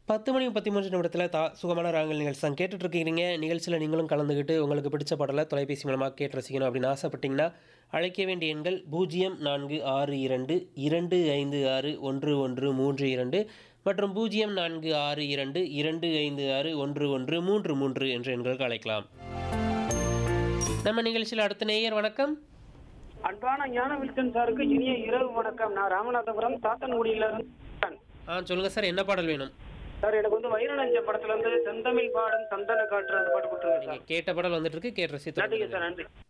10 மணி 33 நிமிடத்துல தா சுகமான ராகங்கள் நிகழ்ச்சி தான் கேட்டுட்டு இருக்கீங்க. நிகழ்ச்சியில நீங்களும் கலந்துக்கிட்டு உங்களுக்கு பிடிச்ச பாடல தொலைபேசி மூலமா கேட்டு ரசிக்கணும் அப்படின்னு ஆசைப்பட்டீங்கன்னா, அழைக்க வேண்டிய எண்கள் 0462 256 1132 மற்றும் 0462 256 1133 என்ற எண்களுக்கு அழைக்கலாம். நம்ம நிகழ்ச்சியில அடுத்த நேயர் வணக்கம். அன்பான ஞான வில்சன் சாருக்கு இனிய இரவு வணக்கம் நான் ராமநாதபுரம் சாத்தன்குடியில இருந்து ஆ சொல்லுங்க சார் என்ன பாடல் வேணும்? சார் எனக்கு வந்து வைரநஞ்ச படத்துல இருந்து செந்தமிழ் பாடும் சந்தன காற்று அந்த பாட்டு கொடுத்துருங்க நீங்க சார் கேட்ட பாடல் வந்துட்டு இருக்கு கேட்டு ரசித்து நன்றிங்க சார் நன்றி